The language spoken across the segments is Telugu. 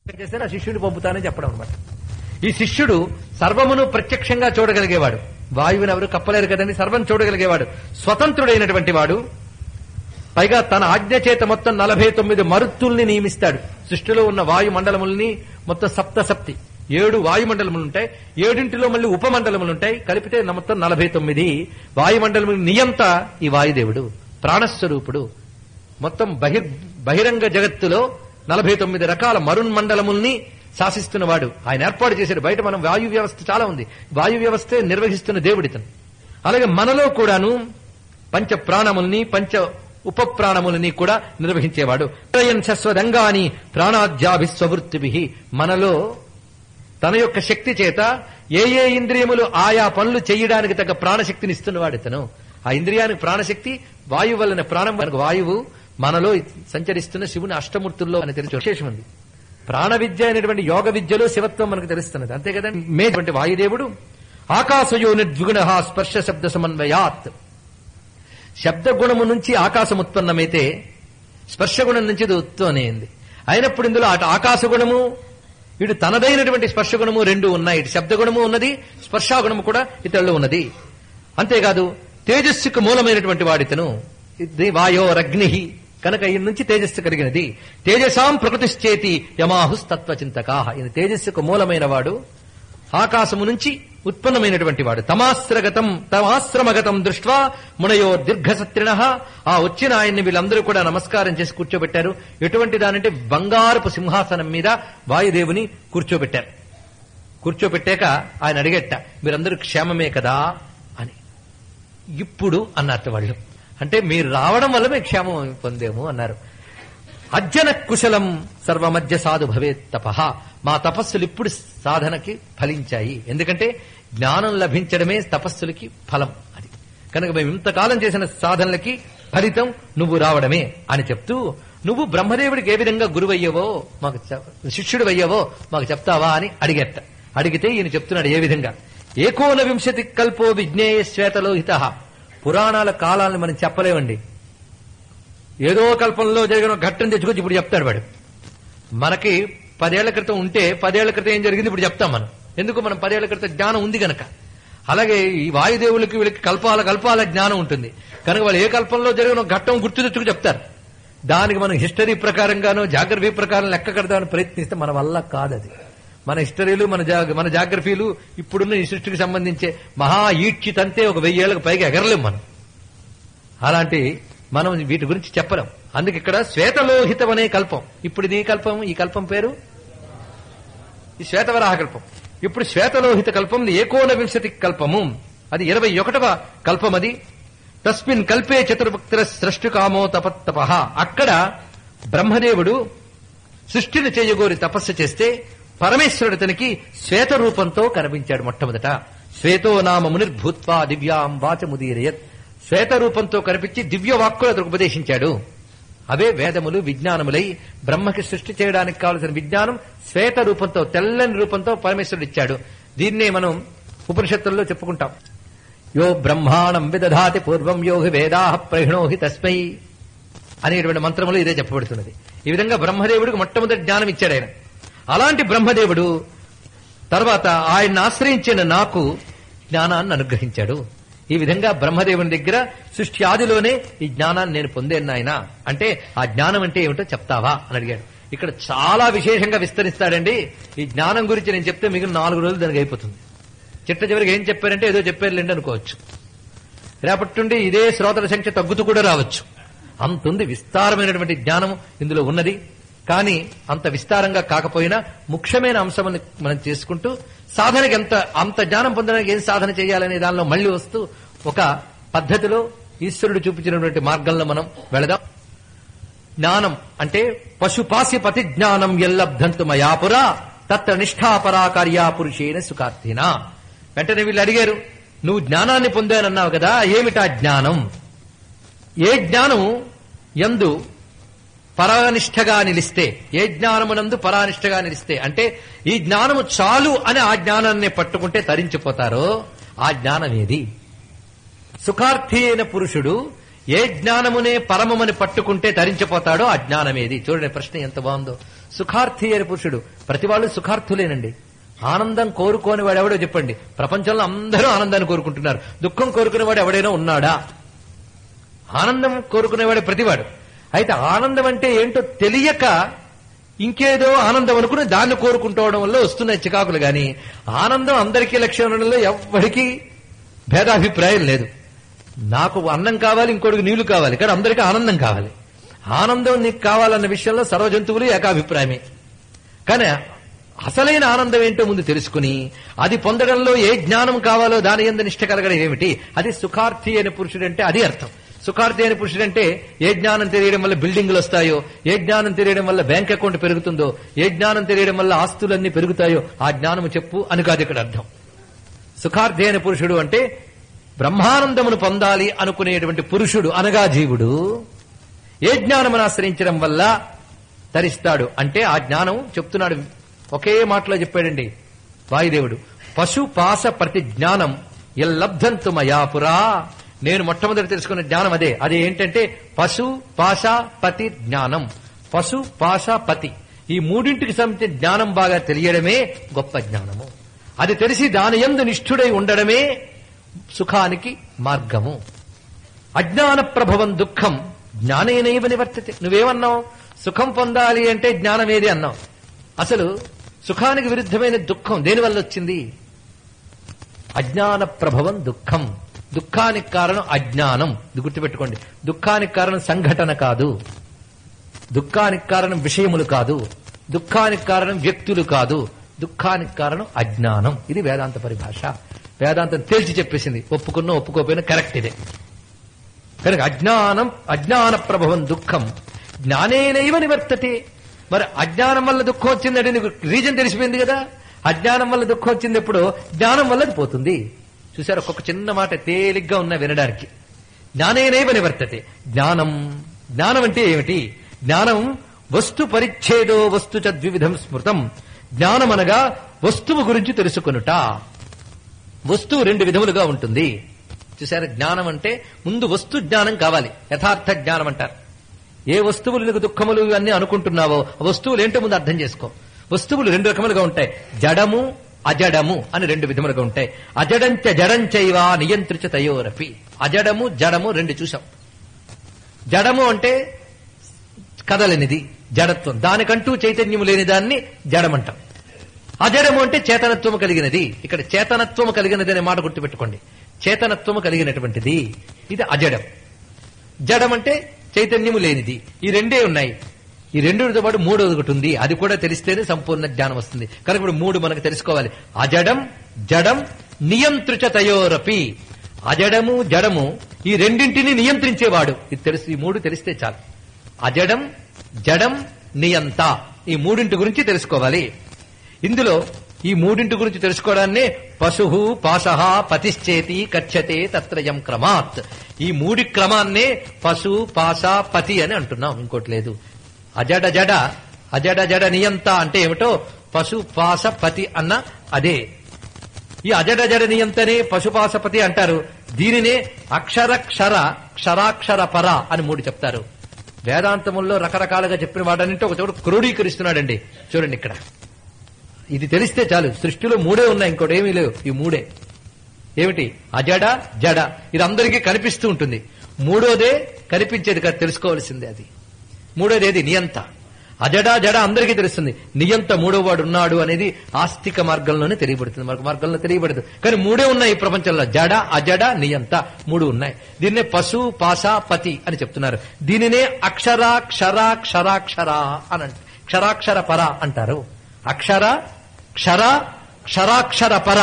చేశారు ఆ శిష్యుడిని పంపుతానని చెప్పడం అనమాట ఈ శిష్యుడు సర్వమును ప్రత్యక్షంగా చూడగలిగేవాడు వాయువుని ఎవరు కప్పలేరు కదండి సర్వం చూడగలిగేవాడు స్వతంత్రుడైనటువంటి వాడు పైగా తన ఆజ్ఞ చేత మొత్తం నలభై తొమ్మిది మరుత్తుల్ని నియమిస్తాడు సృష్టిలో ఉన్న వాయుమండలముల్ని మొత్తం సప్తసప్తి ఏడు వాయుమండలములు ఉంటాయి ఏడింటిలో మళ్ళీ ఉపమండలములు ఉంటాయి కలిపితే మొత్తం నలభై తొమ్మిది వాయుమండలముల నియంత ఈ వాయుదేవుడు ప్రాణస్వరూపుడు మొత్తం బహిర్ బహిరంగ జగత్తులో నలభై తొమ్మిది రకాల మరున్మండలముల్ని శాసిస్తున్నవాడు ఆయన ఏర్పాటు చేశాడు బయట మనం వాయు వ్యవస్థ చాలా ఉంది వాయు వ్యవస్థే నిర్వహిస్తున్న దేవుడితను అలాగే మనలో కూడాను పంచ ప్రాణముల్ని పంచ ఉప ప్రాణములని కూడా నిర్వహించేవాడు శస్వదంగాని ప్రాణాద్యాభిస్వవృత్తిభి మనలో తన యొక్క శక్తి చేత ఏ ఏ ఇంద్రియములు ఆయా పనులు చేయడానికి తగ్గ ప్రాణశక్తిని ఇస్తున్నవాడు ఇతను ఆ ఇంద్రియానికి ప్రాణశక్తి వాయువు వలన ప్రాణం మనకు వాయువు మనలో సంచరిస్తున్న శివుని అష్టమూర్తుల్లో అని తెలిసి విశేషం ఉంది ప్రాణ విద్య అనేటువంటి యోగ విద్యలో శివత్వం మనకు తెలుస్తున్నది అంతే కదండి మేటువంటి వాయుదేవుడు ఆకాశయో నిర్ద్విగుణ స్పర్శ శబ్ద సమన్వయాత్ శబ్ద గుణము నుంచి ఆకాశం ఉత్పన్నమైతే స్పర్శ గుణం నుంచి ఇది ఉత్పన్నమైంది అయినప్పుడు ఇందులో అటు ఆకాశ గుణము ఇటు తనదైనటువంటి స్పర్శ గుణము రెండు ఉన్నాయి ఇటు శబ్ద గుణము ఉన్నది స్పర్శా గుణము కూడా ఇతరులో ఉన్నది అంతేకాదు తేజస్సుకు మూలమైనటువంటి వాడితను ఇది వాయోరగ్ని కనుక ఈ నుంచి తేజస్సు కలిగినది తేజసాం ప్రకృతిశ్చేతి యమాహుస్ తత్వచింతకా ఇది తేజస్సుకు మూలమైన వాడు ఆకాశము నుంచి ఉత్పన్నమైనటువంటి వాడు తమాశ్రగతం తమాశ్రమగతం దృష్ట్వా మునయో దీర్ఘసత్రిణ ఆ వచ్చిన ఆయన్ని వీళ్ళందరూ కూడా నమస్కారం చేసి కూర్చోబెట్టారు ఎటువంటి దానంటే బంగారపు సింహాసనం మీద వాయుదేవుని కూర్చోబెట్టారు కూర్చోబెట్టాక ఆయన అడిగట్ట మీరందరూ క్షేమమే కదా అని ఇప్పుడు అన్నట్టు వాళ్ళు అంటే మీరు రావడం వల్ల మేము క్షేమం పొందేము అన్నారు అజ్జన కుశలం సర్వమధ్య సాధు భవేత్ తప మా తపస్సులు ఇప్పుడు సాధనకి ఫలించాయి ఎందుకంటే జ్ఞానం లభించడమే తపస్సులకి ఫలం అది కనుక మేము ఇంతకాలం చేసిన సాధనలకి ఫలితం నువ్వు రావడమే అని చెప్తూ నువ్వు బ్రహ్మదేవుడికి ఏ విధంగా గురువయ్యవో మాకు శిష్యుడు అయ్యవో మాకు చెప్తావా అని అడిగేట అడిగితే ఈయన చెప్తున్నాడు ఏ విధంగా ఏకోన వింశతి కల్పో విజ్ఞేయ శ్వేతలోహిత పురాణాల కాలాలను మనం చెప్పలేమండి ఏదో కల్పంలో జరిగిన ఘట్టం తెచ్చుకొచ్చి ఇప్పుడు చెప్తాడు వాడు మనకి పదేళ్ల క్రితం ఉంటే పదేళ్ల క్రితం ఏం జరిగింది ఇప్పుడు చెప్తాం మనం ఎందుకు మనం పదేళ్ల క్రితం జ్ఞానం ఉంది గనక అలాగే ఈ వాయుదేవులకి వీళ్ళకి కల్పాల కల్పాల జ్ఞానం ఉంటుంది కనుక వాళ్ళు ఏ కల్పంలో జరిగిన ఘట్టం గుర్తు తెచ్చుకు చెప్తారు దానికి మనం హిస్టరీ ప్రకారంగానో జాగ్రఫీ ప్రకారం లెక్క కడదామని ప్రయత్నిస్తే మన వల్ల కాదు అది మన హిస్టరీలు మన జా- మన జాగ్రఫీలు ఇప్పుడున్న ఈ సృష్టికి సంబంధించే మహా ఈడ్చితంతే ఒక వెయ్యేళ్లకు పైగా ఎగరలేం మనం అలాంటి మనం వీటి గురించి చెప్పలేం అందుకే ఇక్కడ శ్వేతలోహితం అనే కల్పం ఇప్పుడు ఇది ఈ కల్పం ఈ కల్పం పేరు ఈ శ్వేతవరాహ కల్పం ఇప్పుడు శ్వేతలోహిత కల్పం ఏకోన వింశతి కల్పము అది ఇరవై ఒకటవ కల్పం అది తస్మిన్ కల్పే చతుర్భక్తుల సృష్టి కామో తపత్తప అక్కడ బ్రహ్మదేవుడు సృష్టిని చేయగోరి తపస్సు చేస్తే పరమేశ్వరుడు అతనికి శ్వేత రూపంతో కనిపించాడు మొట్టమొదట శ్వేతో నామ మునిర్భూత్వా దివ్యాం వాచముదీరయత్ శ్వేత రూపంతో కనిపించి దివ్య వాక్కులు అతనికి ఉపదేశించాడు అవే వేదములు విజ్ఞానములై బ్రహ్మకి సృష్టి చేయడానికి కావలసిన విజ్ఞానం శ్వేత రూపంతో తెల్లని రూపంతో పరమేశ్వరుడు ఇచ్చాడు దీన్నే మనం ఉపనిషత్తుల్లో చెప్పుకుంటాం యో బ్రహ్మాణం విదధాతి పూర్వం యోగి వేదా ప్రహిణోహి తస్మై అనేటువంటి మంత్రములు ఇదే చెప్పబడుతున్నది ఈ విధంగా బ్రహ్మదేవుడికి మొట్టమొదటి జ్ఞానం ఇచ్చాడు ఆయన అలాంటి బ్రహ్మదేవుడు తర్వాత ఆయన ఆశ్రయించిన నాకు జ్ఞానాన్ని అనుగ్రహించాడు ఈ విధంగా బ్రహ్మదేవుని దగ్గర సృష్టి ఆదిలోనే ఈ జ్ఞానాన్ని నేను పొందాను నాయన అంటే ఆ జ్ఞానం అంటే ఏమిటో చెప్తావా అని అడిగాడు ఇక్కడ చాలా విశేషంగా విస్తరిస్తాడండి ఈ జ్ఞానం గురించి నేను చెప్తే మిగిలిన నాలుగు రోజులు దానికి అయిపోతుంది చిట్ట చివరికి ఏం చెప్పారంటే ఏదో చెప్పారులేండి అనుకోవచ్చు రేపటి నుండి ఇదే శ్రోతల సంఖ్య తగ్గుతూ కూడా రావచ్చు అంతుంది విస్తారమైనటువంటి జ్ఞానం ఇందులో ఉన్నది కానీ అంత విస్తారంగా కాకపోయినా ముఖ్యమైన అంశం మనం చేసుకుంటూ సాధనకి ఎంత అంత జ్ఞానం పొందడానికి ఏం సాధన చేయాలనే దానిలో మళ్ళీ వస్తూ ఒక పద్ధతిలో ఈశ్వరుడు చూపించినటువంటి మార్గంలో మనం వెళదాం జ్ఞానం అంటే పశుపాసి పతి జ్ఞానం ఎల్లబ్ధంతు మయాపురా తత్ర నిష్ఠాపరా కార్యా పురుషేణ సుఖార్థిన వెంటనే వీళ్ళు అడిగారు నువ్వు జ్ఞానాన్ని పొందానన్నావు కదా ఏమిటా జ్ఞానం ఏ జ్ఞానం ఎందు పరానిష్టగా నిలిస్తే ఏ జ్ఞానమునందు పరానిష్టగా నిలిస్తే అంటే ఈ జ్ఞానము చాలు అని ఆ జ్ఞానాన్ని పట్టుకుంటే తరించిపోతారో ఆ జ్ఞానం ఏది సుఖార్థి అయిన పురుషుడు ఏ జ్ఞానమునే పరమమని పట్టుకుంటే తరించిపోతాడో ఆ జ్ఞానమేది చూడండి ప్రశ్న ఎంత బాగుందో సుఖార్థి అయిన పురుషుడు ప్రతి వాళ్ళు సుఖార్థులేనండి ఆనందం కోరుకోని వాడు ఎవడో చెప్పండి ప్రపంచంలో అందరూ ఆనందాన్ని కోరుకుంటున్నారు దుఃఖం కోరుకునేవాడు ఎవడైనా ఉన్నాడా ఆనందం కోరుకునేవాడే ప్రతివాడు అయితే ఆనందం అంటే ఏంటో తెలియక ఇంకేదో ఆనందం అనుకుని దాన్ని కోరుకుంటోవడం వల్ల వస్తున్నాయి చికాకులు గాని ఆనందం అందరికీ లక్ష్యంలో ఎవ్వడికి భేదాభిప్రాయం లేదు నాకు అన్నం కావాలి ఇంకోటికి నీళ్లు కావాలి కానీ అందరికీ ఆనందం కావాలి ఆనందం నీకు కావాలన్న విషయంలో సర్వ జంతువులు ఏకాభిప్రాయమే కానీ అసలైన ఆనందం ఏంటో ముందు తెలుసుకుని అది పొందడంలో ఏ జ్ఞానం కావాలో దాని ఎందు నిష్ట కలగడం ఏమిటి అది సుఖార్థి అనే పురుషుడు అంటే అది అర్థం సుఖార్థి అనే పురుషుడు అంటే ఏ జ్ఞానం తెలియడం వల్ల బిల్డింగులు వస్తాయో ఏ జ్ఞానం తెలియడం వల్ల బ్యాంక్ అకౌంట్ పెరుగుతుందో ఏ జ్ఞానం తెలియడం వల్ల ఆస్తులన్నీ పెరుగుతాయో ఆ జ్ఞానము చెప్పు అని కాదు ఇక్కడ అర్థం సుఖార్థి అనే పురుషుడు అంటే బ్రహ్మానందమును పొందాలి అనుకునేటువంటి పురుషుడు అనగా జీవుడు ఏ జ్ఞానమును ఆశ్రయించడం వల్ల తరిస్తాడు అంటే ఆ జ్ఞానం చెప్తున్నాడు ఒకే మాటలో చెప్పాడండి వాయుదేవుడు పశు పాస ప్రతి జ్ఞానం ఎల్లబ్ధంతు మయాపురా నేను మొట్టమొదటి తెలుసుకున్న జ్ఞానం అదే అది ఏంటంటే పశు పాశ పతి జ్ఞానం పశు పాశ పతి ఈ మూడింటికి సంబంధించిన జ్ఞానం బాగా తెలియడమే గొప్ప జ్ఞానము అది తెలిసి దాని ఎందు నిష్ఠుడై ఉండడమే సుఖానికి మార్గము అజ్ఞాన ప్రభవం దుఃఖం జ్ఞానేనైవ నివర్తతే నువ్వేమన్నావు సుఖం పొందాలి అంటే జ్ఞానం ఏది అన్నావు అసలు సుఖానికి విరుద్ధమైన దుఃఖం దేనివల్ల వచ్చింది అజ్ఞాన ప్రభవం దుఃఖం దుఃఖానికి కారణం అజ్ఞానం ఇది గుర్తుపెట్టుకోండి దుఃఖానికి కారణం సంఘటన కాదు దుఃఖానికి కారణం విషయములు కాదు దుఃఖానికి కారణం వ్యక్తులు కాదు దుఃఖానికి కారణం అజ్ఞానం ఇది వేదాంత పరిభాష వేదాంతం తేల్చి చెప్పేసింది ఒప్పుకున్నా ఒప్పుకోపోయినా కరెక్ట్ ఇదే కనుక అజ్ఞానం అజ్ఞాన ప్రభవం దుఃఖం జ్ఞానేనైవ నివర్తతే మరి అజ్ఞానం వల్ల దుఃఖం వచ్చిందంటే నీకు రీజన్ తెలిసిపోయింది కదా అజ్ఞానం వల్ల దుఃఖం వచ్చింది ఎప్పుడు జ్ఞానం వల్ల అది పోతుంది చూసారు ఒక్కొక్క చిన్న మాట తేలిగ్గా ఉన్న వినడానికి జ్ఞానేనైవ నివర్తతే జ్ఞానం జ్ఞానం అంటే ఏమిటి జ్ఞానం వస్తు పరిచ్ఛేదో వస్తు చద్విధం స్మృతం జ్ఞానం అనగా వస్తువు గురించి తెలుసుకొనుట వస్తువు రెండు విధములుగా ఉంటుంది చూసారు జ్ఞానం అంటే ముందు వస్తు జ్ఞానం కావాలి యథార్థ జ్ఞానం అంటారు ఏ వస్తువులు నీకు దుఃఖములు ఇవన్నీ అనుకుంటున్నావో ఆ వస్తువులు ఏంటో ముందు అర్థం చేసుకో వస్తువులు రెండు రకములుగా ఉంటాయి జడము అజడము అని రెండు విధములుగా ఉంటాయి అజడంచ జడంచైవ నియంత్రిత తయోరపి అజడము జడము రెండు చూసాం జడము అంటే కదలనిది జడత్వం దానికంటూ చైతన్యము లేని దాన్ని జడమంటాం అజడము అంటే చేతనత్వము కలిగినది ఇక్కడ చేతనత్వము కలిగినది అనే మాట గుర్తుపెట్టుకోండి చేతనత్వము కలిగినటువంటిది ఇది అజడం జడం అంటే చైతన్యము లేనిది ఈ రెండే ఉన్నాయి ఈ రెండుతో పాటు మూడోది ఒకటి ఉంది అది కూడా తెలిస్తేనే సంపూర్ణ జ్ఞానం వస్తుంది కనుక ఇప్పుడు మూడు మనకు తెలుసుకోవాలి అజడం జడం నియంత్రిత తయోరపి అజడము జడము ఈ రెండింటిని నియంత్రించేవాడు ఇది తెలుసు ఈ మూడు తెలిస్తే చాలు అజడం జడం నియంత ఈ మూడింటి గురించి తెలుసుకోవాలి ఇందులో ఈ మూడింటి గురించి తెలుసుకోవడాన్నే పశు పాశ పతిశ్చేతి కచ్చతే తత్రయం క్రమాత్ ఈ మూడి క్రమాన్నే పశు పాశ పతి అని అంటున్నాం ఇంకోటి లేదు అజడ జడ అజడ జడ నియంత అంటే ఏమిటో పశు పాశ పతి అన్న అదే ఈ అజడ జడ నియంతనే పశుపాశపతి అంటారు దీనినే అక్షర క్షర క్షరాక్షర పర అని మూడు చెప్తారు వేదాంతముల్లో రకరకాలుగా చెప్పిన వాడనంటే ఒక చోట క్రోడీకరిస్తున్నాడండి చూడండి ఇక్కడ ఇది తెలిస్తే చాలు సృష్టిలో మూడే ఉన్నాయి ఇంకోటి ఏమీ లేవు ఈ మూడే ఏమిటి అజడ జడ ఇది అందరికీ కనిపిస్తూ ఉంటుంది మూడోదే కనిపించేది కాదు తెలుసుకోవాల్సిందే అది మూడోది ఏది నియంత అజడ జడ అందరికీ తెలుస్తుంది నియంత మూడో వాడు ఉన్నాడు అనేది ఆస్తిక మార్గంలోనే తెలియబడుతుంది మనకు మార్గంలో తెలియబడదు కానీ మూడే ఉన్నాయి ఈ ప్రపంచంలో జడ అజడ నియంత మూడు ఉన్నాయి దీన్నే పశు పాశ పతి అని చెప్తున్నారు దీనినే అక్షర క్షర క్షరాక్షర అని అంట- క్షరాక్షర పర అంటారు అక్షర క్షర క్షరాక్షర పర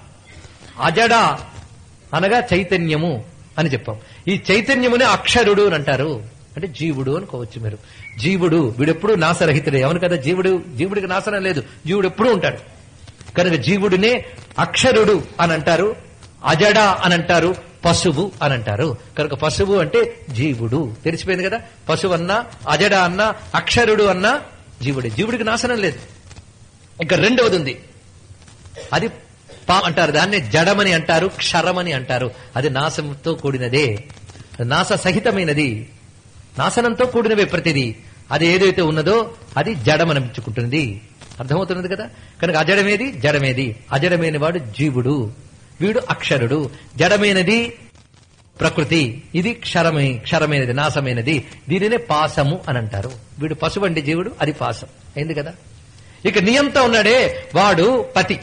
అజడ అనగా చైతన్యము అని చెప్పాం ఈ చైతన్యమునే అక్షరుడు అని అంటారు అంటే జీవుడు అనుకోవచ్చు మీరు జీవుడు వీడెప్పుడు నాశరహితుడే అవును కదా జీవుడు జీవుడికి నాశనం లేదు జీవుడు ఎప్పుడూ ఉంటాడు కనుక జీవుడినే అక్షరుడు అని అంటారు అజడ అని అంటారు పశువు అని అంటారు కనుక పశువు అంటే జీవుడు తెలిసిపోయింది కదా పశువు అన్నా అజడ అన్నా అక్షరుడు అన్నా జీవుడే జీవుడికి నాశనం లేదు ఇంకా రెండవది ఉంది అది పా అంటారు దాన్ని జడమని అంటారు క్షరమని అంటారు అది నాశంతో కూడినదే నాశ సహితమైనది నాశనంతో కూడినవే ప్రతిది అది ఏదైతే ఉన్నదో అది జడమనిపించుకుంటుంది అర్థమవుతున్నది కదా కనుక అజడమేది జడమేది అజడమైన వాడు జీవుడు వీడు అక్షరుడు జడమైనది ప్రకృతి ఇది క్షరమే క్షరమైనది నాశమైనది దీనినే పాసము అని అంటారు వీడు పశువు అంటే జీవుడు అది పాసం అయింది కదా ఇక నియంత ఉన్నాడే వాడు పతి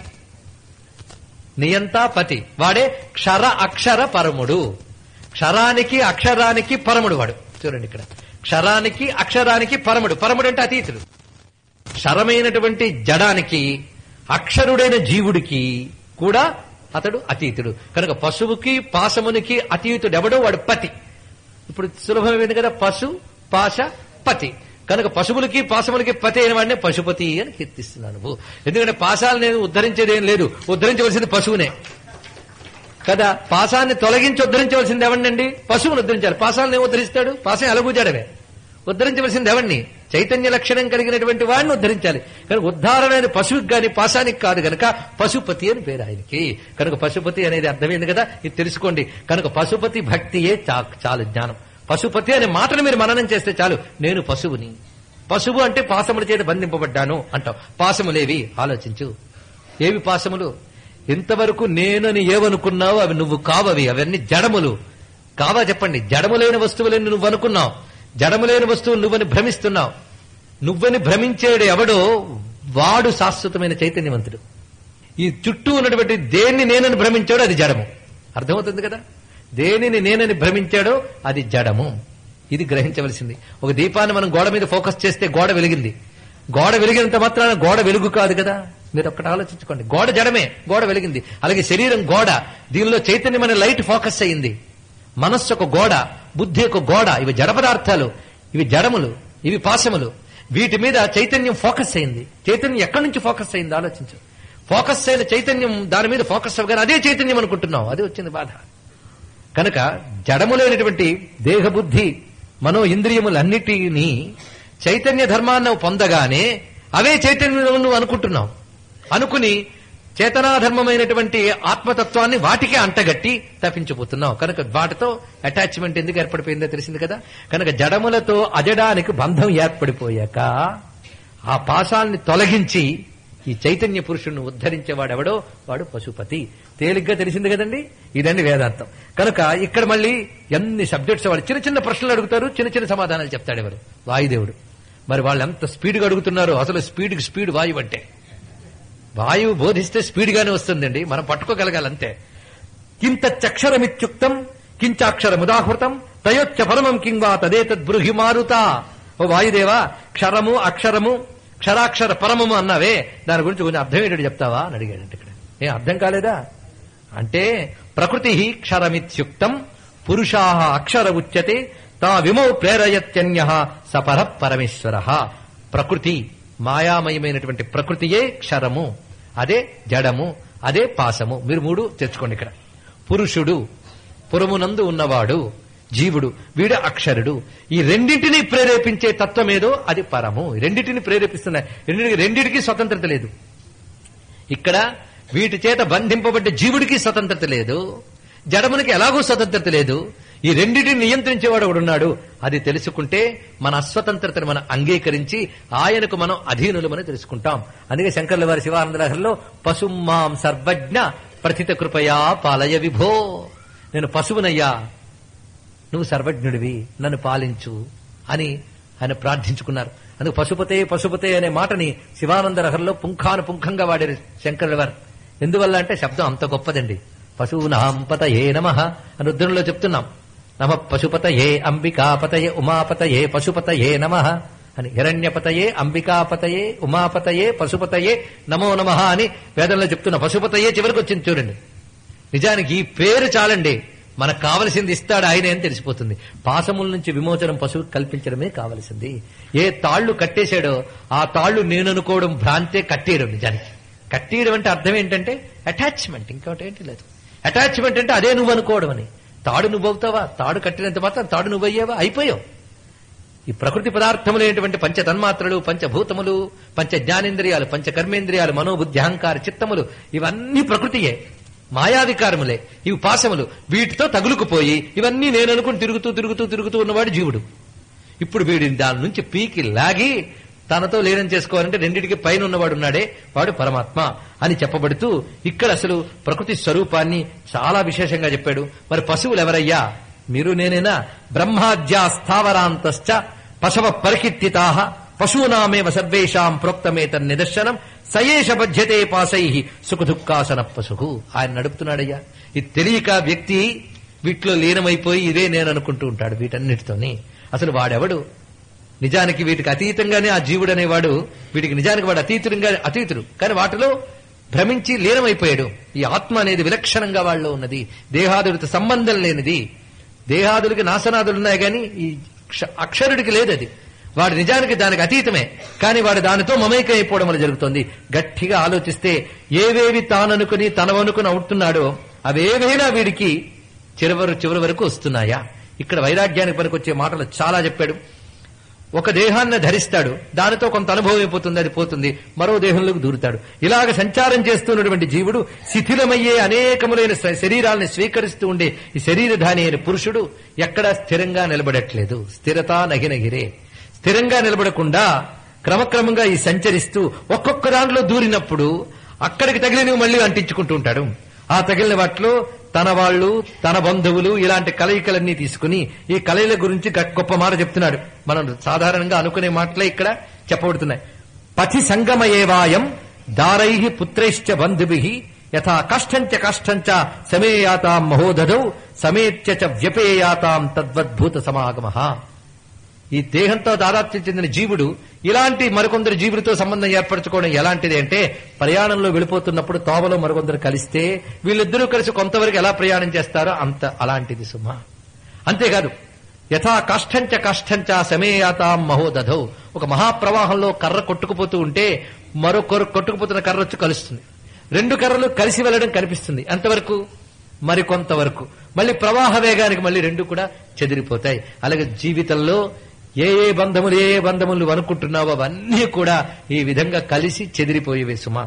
నియంత పతి వాడే క్షర అక్షర పరముడు క్షరానికి అక్షరానికి పరముడు వాడు చూడండి ఇక్కడ క్షరానికి అక్షరానికి పరముడు పరముడు అంటే అతీతుడు క్షరమైనటువంటి జడానికి అక్షరుడైన జీవుడికి కూడా అతడు అతీతుడు కనుక పశువుకి పాశమునికి అతీతుడు ఎవడో వాడు పతి ఇప్పుడు సులభమైంది కదా పశు పాశ పతి కనుక పశువులకి పాశములకి పతి అయిన వాడినే పశుపతి అని కీర్తిస్తున్నాను నువ్వు ఎందుకంటే పాశాలు నేను ఉద్ధరించేదేం లేదు ఉద్ధరించవలసింది పశువునే కదా పాశాన్ని తొలగించి ఉద్ధరించవలసింది ఎవరినండి పశువును ఉద్ధరించాలి పాశాలను ఏం ఉద్ధరిస్తాడు పాశం ఎలగూజాడమే ఉద్ధరించవలసింది ఎవరిని చైతన్య లక్షణం కలిగినటువంటి వాడిని ఉద్ధరించాలి కనుక ఉద్ధారణ పశువుకి గాని పాశానికి కాదు గనక పశుపతి అని పేరు ఆయనకి కనుక పశుపతి అనేది అర్థమైంది కదా ఇది తెలుసుకోండి కనుక పశుపతి భక్తియే చా- చాలు జ్ఞానం పశుపతి అనే మాటను మీరు మననం చేస్తే చాలు నేను పశువుని పశువు అంటే పాసముల చేత బంధింపబడ్డాను అంటాం పాసములేవి ఆలోచించు ఏవి పాసములు ఇంతవరకు నేనని ఏవనుకున్నావో అవి నువ్వు కావవి అవన్నీ జడములు కావా చెప్పండి జడములైన వస్తువులని నువ్వు అనుకున్నావు జడములైన వస్తువు నువ్వని భ్రమిస్తున్నావు నువ్వని భ్రమించేడు ఎవడో వాడు శాశ్వతమైన చైతన్యవంతుడు ఈ చుట్టూ ఉన్నటువంటి దేన్ని నేనని భ్రమించాడో అది జడము అర్థమవుతుంది కదా దేనిని నేనని భ్రమించాడో అది జడము ఇది గ్రహించవలసింది ఒక దీపాన్ని మనం గోడ మీద ఫోకస్ చేస్తే గోడ వెలిగింది గోడ వెలిగినంత మాత్రాన గోడ వెలుగు కాదు కదా మీరు ఒక్కటి ఆలోచించుకోండి గోడ జడమే గోడ వెలిగింది అలాగే శరీరం గోడ దీనిలో చైతన్యమైన లైట్ ఫోకస్ అయింది మనస్సు ఒక గోడ బుద్ధి ఒక గోడ ఇవి జడ పదార్థాలు ఇవి జడములు ఇవి పాశములు వీటి మీద చైతన్యం ఫోకస్ అయింది చైతన్యం ఎక్కడి నుంచి ఫోకస్ అయింది ఆలోచించు ఫోకస్ అయిన చైతన్యం దాని మీద ఫోకస్ అవ్వగానే అదే చైతన్యం అనుకుంటున్నాం అదే వచ్చింది బాధ కనుక జడములైనటువంటి దేహబుద్ధి మనో ఇంద్రియములన్నిటినీ చైతన్య ధర్మాన్ని పొందగానే అవే చైతన్యం నువ్వు అనుకుంటున్నావు అనుకుని చేతనాధర్మమైనటువంటి ఆత్మతత్వాన్ని వాటికే అంటగట్టి తప్పించిపోతున్నావు కనుక వాటితో అటాచ్మెంట్ ఎందుకు ఏర్పడిపోయిందో తెలిసింది కదా కనుక జడములతో అజడానికి బంధం ఏర్పడిపోయాక ఆ పాశాల్ని తొలగించి ఈ చైతన్య పురుషుణ్ణి ఉద్ధరించేవాడెవడో వాడు పశుపతి తేలిగ్గా తెలిసింది కదండి ఇదండి వేదాంతం కనుక ఇక్కడ మళ్ళీ ఎన్ని సబ్జెక్ట్స్ వాడు చిన్న చిన్న ప్రశ్నలు అడుగుతారు చిన్న చిన్న సమాధానాలు చెప్తాడు ఎవరు వాయుదేవుడు మరి వాళ్ళు ఎంత స్పీడ్గా అడుగుతున్నారో అసలు స్పీడ్కి స్పీడ్ వాయువు అంటే వాయువు బోధిస్తే స్పీడ్ గానే వస్తుందండి మనం పట్టుకోగలగాలంతే కింత చక్షరమిత్యుక్తం కించాక్షరముదాహృతం తయోచ్చ పరమం కింవా తదేతద్ బృహి మారుత ఓ వాయుదేవా క్షరము అక్షరము క్షరాక్షర పరమము అన్నావే దాని గురించి కొంచెం అర్థం ఏంటో చెప్తావా అని అడిగాడంటే ఇక్కడ ఏం అర్థం కాలేదా అంటే ప్రకృతి క్షరమిత్యుక్తం పురుషా అక్షర ఉచ్యతే తా విమౌ ప్రేరయత్యన్య సపర పరమేశ్వర ప్రకృతి మాయామయమైనటువంటి ప్రకృతియే క్షరము అదే జడము అదే పాసము మీరు మూడు తెచ్చుకోండి ఇక్కడ పురుషుడు పురమునందు ఉన్నవాడు జీవుడు వీడు అక్షరుడు ఈ రెండింటినీ ప్రేరేపించే తత్వమేదో అది పరము ఈ రెండింటిని ప్రేరేపిస్తున్నాయి రెండింటికి రెండింటికి స్వతంత్రత లేదు ఇక్కడ వీటి చేత బంధింపబడ్డ జీవుడికి స్వతంత్రత లేదు జడమునికి ఎలాగూ స్వతంత్రత లేదు ఈ రెండింటిని నియంత్రించేవాడు ఒకడున్నాడు అది తెలుసుకుంటే మన అస్వతంత్రతను మనం అంగీకరించి ఆయనకు మనం అధీనులమని తెలుసుకుంటాం అందుకే శంకర్ల వారి శివానందలహరిలో పశుమాం సర్వజ్ఞ ప్రథిత కృపయా పాలయ విభో నేను పశువునయ్యా నువ్వు సర్వజ్ఞుడివి నన్ను పాలించు అని ఆయన ప్రార్థించుకున్నారు అందుకు పశుపతే పశుపతే అనే మాటని శివానంద రహర్లో పుంఖాను పుంఖంగా వాడారు శంకరుల వారు ఎందువల్ల అంటే శబ్దం అంత గొప్పదండి పశూనాంపతయే నమ అని రుద్రంలో చెప్తున్నాం నమ పశుపతయే అంబికాపతయే ఉమాపతయే పశుపతయే నమ అని హిరణ్యపతయే అంబికాపతయే ఉమాపతయే పశుపతయే నమో నమ అని వేదంలో చెప్తున్నా పశుపతయే చివరికి వచ్చింది చూడండి నిజానికి ఈ పేరు చాలండి మనకు కావలసింది ఇస్తాడు ఆయనే అని తెలిసిపోతుంది పాసముల నుంచి విమోచనం పశువుకి కల్పించడమే కావలసింది ఏ తాళ్లు కట్టేశాడో ఆ తాళ్లు నేను అనుకోవడం భ్రాంతే కట్టేయడం నిజానికి కట్టేయడం అంటే అర్థం ఏంటంటే అటాచ్మెంట్ ఇంకోటి ఏంటి లేదు అటాచ్మెంట్ అంటే అదే నువ్వు అనుకోవడం అని తాడు నువ్వు అవుతావా తాడు కట్టినంత మాత్రం తాడు నువ్వు అయ్యావా అయిపోయావు ఈ ప్రకృతి పదార్థములైనటువంటి పంచ తన్మాత్రలు పంచభూతములు పంచ జ్ఞానేంద్రియాలు పంచ కర్మేంద్రియాలు మనోబుద్ధి అహంకార చిత్తములు ఇవన్నీ ప్రకృతియే మాయావికారములే ఇవి పాశములు వీటితో తగులుకుపోయి ఇవన్నీ నేను అనుకుని తిరుగుతూ తిరుగుతూ తిరుగుతూ ఉన్నవాడు జీవుడు ఇప్పుడు వీడిని దాని నుంచి పీకి లాగి తనతో లీనం చేసుకోవాలంటే రెండిటికి పైన ఉన్నవాడు ఉన్నాడే వాడు పరమాత్మ అని చెప్పబడుతూ ఇక్కడ అసలు ప్రకృతి స్వరూపాన్ని చాలా విశేషంగా చెప్పాడు మరి పశువులు ఎవరయ్యా మీరు నేనేనా బ్రహ్మాద్యా స్థావరాంతశ్చ పశవ పరికీర్తితా పశూనామేవ సర్వేషాం ప్రోక్తమేత నిదర్శనం సయేష బధ్యతే పాసై సుఖదుఃఖాసన పశువు ఆయన నడుపుతున్నాడయ్యా ఇది తెలియక వ్యక్తి వీటిలో లీనమైపోయి ఇదే నేను అనుకుంటూ ఉంటాడు వీటన్నిటితోని అసలు వాడెవడు నిజానికి వీటికి అతీతంగానే ఆ జీవుడు అనేవాడు వీటికి నిజానికి వాడు అతీతుడుగా అతీతుడు కానీ వాటిలో భ్రమించి లీనమైపోయాడు ఈ ఆత్మ అనేది విలక్షణంగా వాళ్ళలో ఉన్నది దేహాదుడితో సంబంధం లేనిది దేహాదులకి నాశనాదులు ఉన్నాయి కానీ ఈ క్ష- అక్షరుడికి లేదు అది వాడు నిజానికి దానికి అతీతమే కానీ వాడు దానితో మమైకం అయిపోవడం వల్ల జరుగుతుంది గట్టిగా ఆలోచిస్తే ఏవేవి తాననుకుని తనవనుకుని అవుతున్నాడో అవేవైనా వీడికి చివరి చివరి వరకు వస్తున్నాయా ఇక్కడ వైరాగ్యానికి పనికొచ్చే మాటలు చాలా చెప్పాడు ఒక దేహాన్ని ధరిస్తాడు దానితో కొంత అనుభవం అయిపోతుంది అది పోతుంది మరో దేహంలోకి దూరుతాడు ఇలాగ సంచారం చేస్తున్నటువంటి జీవుడు శిథిలమయ్యే అనేకములైన శ- శరీరాలను స్వీకరిస్తూ ఉండే ఈ శరీరధాని అయిన పురుషుడు ఎక్కడా స్థిరంగా నిలబడట్లేదు స్థిరత నగినగిరే స్థిరంగా నిలబడకుండా క్రమక్రమంగా ఈ సంచరిస్తూ ఒక్కొక్క దాంట్లో దూరినప్పుడు అక్కడికి తగిలినవి మళ్ళీ అంటించుకుంటూ ఉంటాడు ఆ తగిలిన వాటిలో తన వాళ్ళు తన బంధువులు ఇలాంటి కలయికలన్నీ తీసుకుని ఈ కలయిల గురించి గ- గొప్ప మాట చెప్తున్నాడు మనం సాధారణంగా అనుకునే మాటలే ఇక్కడ చెప్పబడుతున్నాయి పథి సంగమయేవాయం దారై పుత్రైశ్చ బంధుభి యథా కష్టంచ కష్టంచ సమేయాతాం మహోదధౌ సమేత్య చ వ్యపేయాతాం తద్వద్భూత సమాగమ ఈ దేహంతో దాదాప్యం చెందిన జీవుడు ఇలాంటి మరికొందరు జీవులతో సంబంధం ఏర్పరచుకోవడం ఎలాంటిది అంటే ప్రయాణంలో వెళ్ళిపోతున్నప్పుడు తోవలో మరికొందరు కలిస్తే వీళ్ళిద్దరూ కలిసి కొంతవరకు ఎలా ప్రయాణం చేస్తారో అంత అలాంటిది సుమ అంతేకాదు యథా కష్టంచ కష్టంచ సమేయాతాం మహోదధౌ ఒక మహాప్రవాహంలో కర్ర కొట్టుకుపోతూ ఉంటే మరో కొర- కొట్టుకుపోతున్న కర్ర వచ్చి కలుస్తుంది రెండు కర్రలు కలిసి వెళ్ళడం కనిపిస్తుంది అంతవరకు మరి కొంతవరకు మళ్ళీ ప్రవాహ వేగానికి మళ్ళీ రెండు కూడా చెదిరిపోతాయి అలాగే జీవితంలో ఏ ఏ బంధములు ఏ ఏ బంధములు నువ్వు అనుకుంటున్నావో అవన్నీ కూడా ఈ విధంగా కలిసి చెదిరిపోయేవి సుమా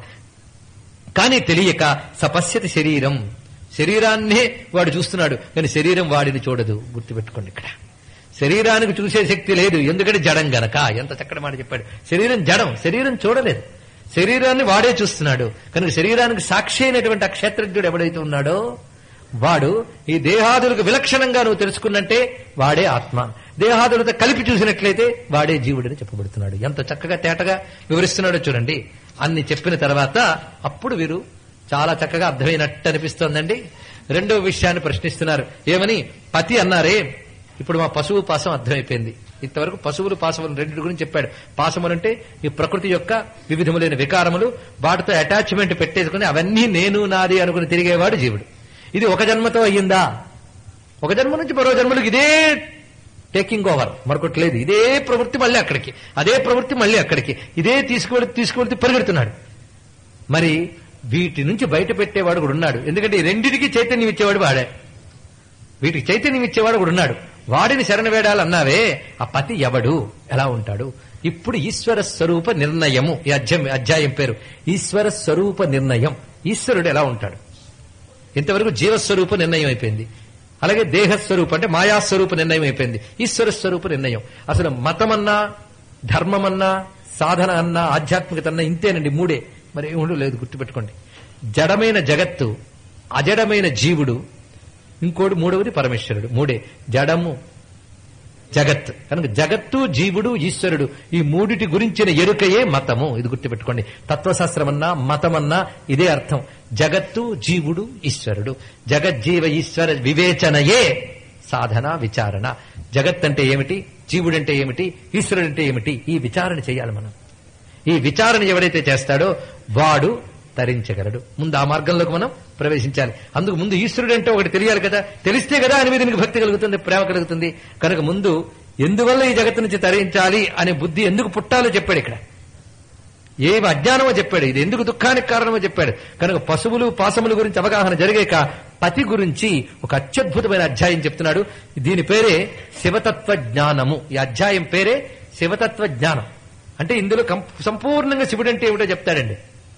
కానీ తెలియక సపశ్యతి శరీరం శరీరాన్నే వాడు చూస్తున్నాడు కానీ శరీరం వాడిని చూడదు గుర్తుపెట్టుకోండి ఇక్కడ శరీరానికి చూసే శక్తి లేదు ఎందుకంటే జడం గనక ఎంత చక్కటి మాట చెప్పాడు శరీరం జడం శరీరం చూడలేదు శరీరాన్ని వాడే చూస్తున్నాడు కనుక శరీరానికి సాక్షి అయినటువంటి ఆ క్షేత్రజ్ఞుడు ఎవడైతే ఉన్నాడో వాడు ఈ దేహాదులకు విలక్షణంగా నువ్వు తెలుసుకున్నట్టే వాడే ఆత్మ దేహాదులతో కలిపి చూసినట్లయితే వాడే జీవుడని చెప్పబడుతున్నాడు ఎంత చక్కగా తేటగా వివరిస్తున్నాడో చూడండి అన్ని చెప్పిన తర్వాత అప్పుడు వీరు చాలా చక్కగా అర్థమైనట్టు అనిపిస్తోందండి రెండో విషయాన్ని ప్రశ్నిస్తున్నారు ఏమని పతి అన్నారే ఇప్పుడు మా పశువు పాసం అర్థమైపోయింది ఇంతవరకు పశువులు పాసములు రెండింటి గురించి చెప్పాడు పాసములు అంటే ఈ ప్రకృతి యొక్క వివిధములైన వికారములు వాటితో అటాచ్మెంట్ పెట్టేసుకుని అవన్నీ నేను నాది అనుకుని తిరిగేవాడు జీవుడు ఇది ఒక జన్మతో అయ్యిందా ఒక జన్మ నుంచి మరో జన్మలకు ఇదే టేకింగ్ ఓవర్ మరొకటి లేదు ఇదే ప్రవృత్తి మళ్ళీ అక్కడికి అదే ప్రవృత్తి మళ్ళీ అక్కడికి ఇదే తీసుకువెళి తీసుకువెళ్తే పరిగెడుతున్నాడు మరి వీటి నుంచి బయట పెట్టేవాడు కూడా ఉన్నాడు ఎందుకంటే ఈ రెండిటికి చైతన్యం ఇచ్చేవాడు వాడే వీటికి చైతన్యం ఇచ్చేవాడు కూడా ఉన్నాడు వాడిని శరణ వేడాలన్నావే ఆ పతి ఎవడు ఎలా ఉంటాడు ఇప్పుడు ఈశ్వర స్వరూప నిర్ణయము ఈ అధ్యాయం అధ్యాయం పేరు ఈశ్వర స్వరూప నిర్ణయం ఈశ్వరుడు ఎలా ఉంటాడు ఇంతవరకు జీవస్వరూప నిర్ణయం అయిపోయింది అలాగే దేహస్వరూప అంటే మాయాస్వరూప నిర్ణయం అయిపోయింది ఈశ్వర స్వరూప నిర్ణయం అసలు మతమన్నా ధర్మమన్నా సాధన అన్నా ఆధ్యాత్మికత అన్నా ఇంతేనండి మూడే మరి ఏముండో లేదు గుర్తుపెట్టుకోండి జడమైన జగత్తు అజడమైన జీవుడు ఇంకోటి మూడవది పరమేశ్వరుడు మూడే జడము జగత్ కనుక జగత్తు జీవుడు ఈశ్వరుడు ఈ మూడిటి గురించిన ఎరుకయే మతము ఇది గుర్తుపెట్టుకోండి తత్వశాస్త్రమన్నా మతమన్నా ఇదే అర్థం జగత్తు జీవుడు ఈశ్వరుడు జగజ్జీవ ఈశ్వర వివేచనయే సాధన విచారణ జగత్ అంటే ఏమిటి జీవుడంటే ఏమిటి ఈశ్వరుడు అంటే ఏమిటి ఈ విచారణ చేయాలి మనం ఈ విచారణ ఎవడైతే చేస్తాడో వాడు తరించగలడు ముందు ఆ మార్గంలోకి మనం ప్రవేశించాలి అందుకు ముందు ఈశ్వరుడు అంటే ఒకటి తెలియాలి కదా తెలిస్తే కదా ఆయన మీద నీకు భక్తి కలుగుతుంది ప్రేమ కలుగుతుంది కనుక ముందు ఎందువల్ల ఈ జగత్తు నుంచి తరించాలి అనే బుద్ధి ఎందుకు పుట్టాలో చెప్పాడు ఇక్కడ ఏమి అజ్ఞానమో చెప్పాడు ఇది ఎందుకు దుఃఖానికి కారణమో చెప్పాడు కనుక పశువులు పాసముల గురించి అవగాహన జరిగాక పతి గురించి ఒక అత్యద్భుతమైన అధ్యాయం చెప్తున్నాడు దీని పేరే శివతత్వ జ్ఞానము ఈ అధ్యాయం పేరే శివతత్వ జ్ఞానం అంటే ఇందులో కం- సంపూర్ణంగా శివుడు అంటే ఏమిటో చెప్తాడండి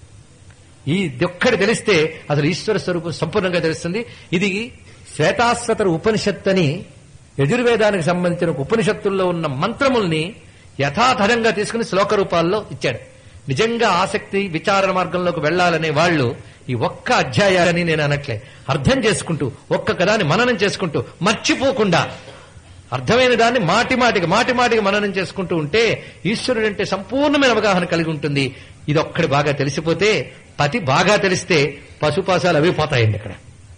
ఈ ఒక్కటి తెలిస్తే అసలు ఈశ్వర స్వరూపం సంపూర్ణంగా తెలుస్తుంది ఇది శ్వేతాశ్వతర ఉపనిషత్ అని యజుర్వేదానికి సంబంధించిన ఒక ఉపనిషత్తుల్లో ఉన్న మంత్రముల్ని యథాతథంగా తీసుకుని శ్లోక రూపాల్లో ఇచ్చాడు నిజంగా ఆసక్తి విచారణ మార్గంలోకి వెళ్లాలనే వాళ్ళు ఈ ఒక్క అధ్యాయాలని నేను అనట్లే అర్థం చేసుకుంటూ ఒక్క కదాన్ని మననం చేసుకుంటూ మర్చిపోకుండా అర్థమైన దాన్ని మాటి మాటికి మాటి మాటికి మననం చేసుకుంటూ ఉంటే ఈశ్వరుడు అంటే సంపూర్ణమైన అవగాహన కలిగి ఉంటుంది ఇది ఒక్కడి బాగా తెలిసిపోతే పతి బాగా తెలిస్తే పశుపాసాలు అవి పోతాయండి ఇక్కడ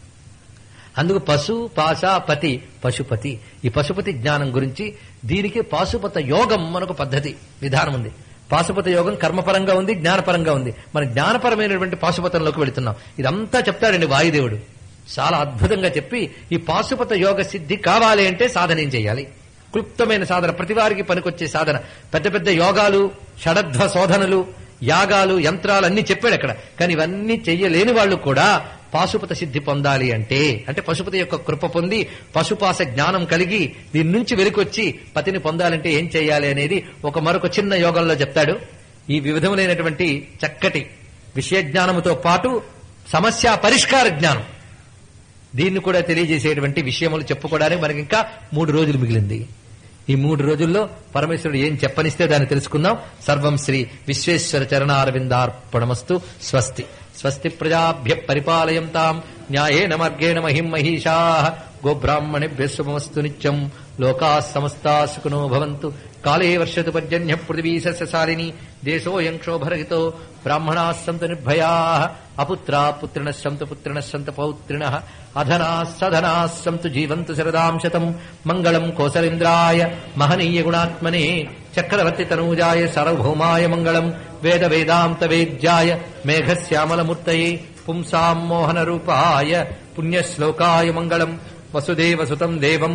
అందుకు పశు పాస పతి పశుపతి ఈ పశుపతి జ్ఞానం గురించి దీనికి పాశుపత యోగం మనకు పద్ధతి విధానం ఉంది పాశుపత యోగం కర్మపరంగా ఉంది జ్ఞానపరంగా ఉంది మన జ్ఞానపరమైనటువంటి పాశుపతంలోకి వెళుతున్నాం ఇదంతా చెప్తాడండి వాయుదేవుడు చాలా అద్భుతంగా చెప్పి ఈ పాశుపత యోగ సిద్ధి కావాలి అంటే సాధన ఏం చేయాలి క్లుప్తమైన సాధన ప్రతి వారికి పనికొచ్చే సాధన పెద్ద పెద్ద యోగాలు షడధ్వ శోధనలు యాగాలు యంత్రాలు అన్ని చెప్పాడు అక్కడ కానీ ఇవన్నీ చెయ్యలేని వాళ్ళు కూడా పాశుపత సిద్ధి పొందాలి అంటే అంటే పశుపతి యొక్క కృప పొంది పశుపాస జ్ఞానం కలిగి దీని నుంచి వెలికొచ్చి పతిని పొందాలంటే ఏం చేయాలి అనేది ఒక మరొక చిన్న యోగంలో చెప్తాడు ఈ వివిధములైనటువంటి చక్కటి విషయ జ్ఞానముతో పాటు సమస్య పరిష్కార జ్ఞానం దీన్ని కూడా తెలియజేసేటువంటి విషయములు చెప్పుకోవడానికి మనకి ఇంకా మూడు రోజులు మిగిలింది ఈ మూడు రోజుల్లో పరమేశ్వరుడు ఏం చెప్పనిస్తే దాన్ని తెలుసుకుందాం సర్వం శ్రీ విశ్వేశ్వర చరణారవిందార్పణమస్తు స్వస్తి స్వస్తి ప్రజాభ్య పరిపాలయంతాం న్యాయేన మార్గేణ మహిం మహిషా గోబ్రాహ్మణిభ్య శుభమస్తు నిత్యం లోకా సమస్తా సుఖినో భవంతు కాళే వర్షతు పర్జన్య పృథివీ సస్యశాలిని దేశోయం క్షోభరహితో బ్రాహ్మణా సంతు నిర్భయా అపుత్రా పుత్రిణ సంతు పుత్రిణ సంత పౌత్రిణ అధనా సధనా సంతు జీవంతు శరదాం శతం మంగళం కోసలేంద్రాయ మహనీయ గుణాత్మనే చక్రవర్తి తనూజాయ సార్వభౌమాయ మంగళం వేద వేదాంత వేద్యాయ మేఘశ్యామలమూర్తయే పుంసాం మోహన రూపాయ పుణ్యశ్లోకాయ మంగళం వసుదేవ సుతం దేవం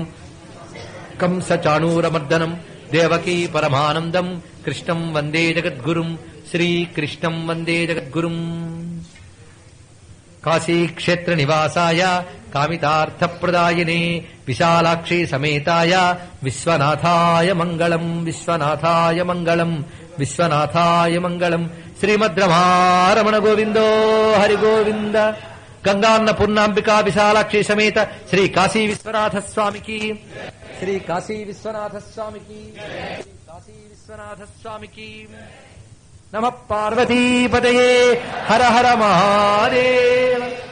కంస చాణూరమర్దనం దేవకీ పరమానందం కృష్ణం వందే జగద్గురుం శ్రీకృష్ణం వందే జగద్గురుం కాశీక్షేత్ర నివాసాయ కామితార్థప్రదాయినే విశాలాక్షి సమేతాయ విశ్వనాథాయ మంగళం విశ్వనాథాయ మంగళం విశ్వనాథాయ మంగళం శ్రీమద్రమారమణ గోవిందో హరి గోవింద గంగాన్న పూర్ణాంబికా విశాలాక్షి సమేత శ్రీ కాశీ విశ్వనాథ స్వామికి శ్రీ కాశీ విశ్వనాథ స్వామికి శ్రీ కాశీ విశ్వనాథ స్వామికి నమ పార్వతీపతయే హర హర మహాదేవ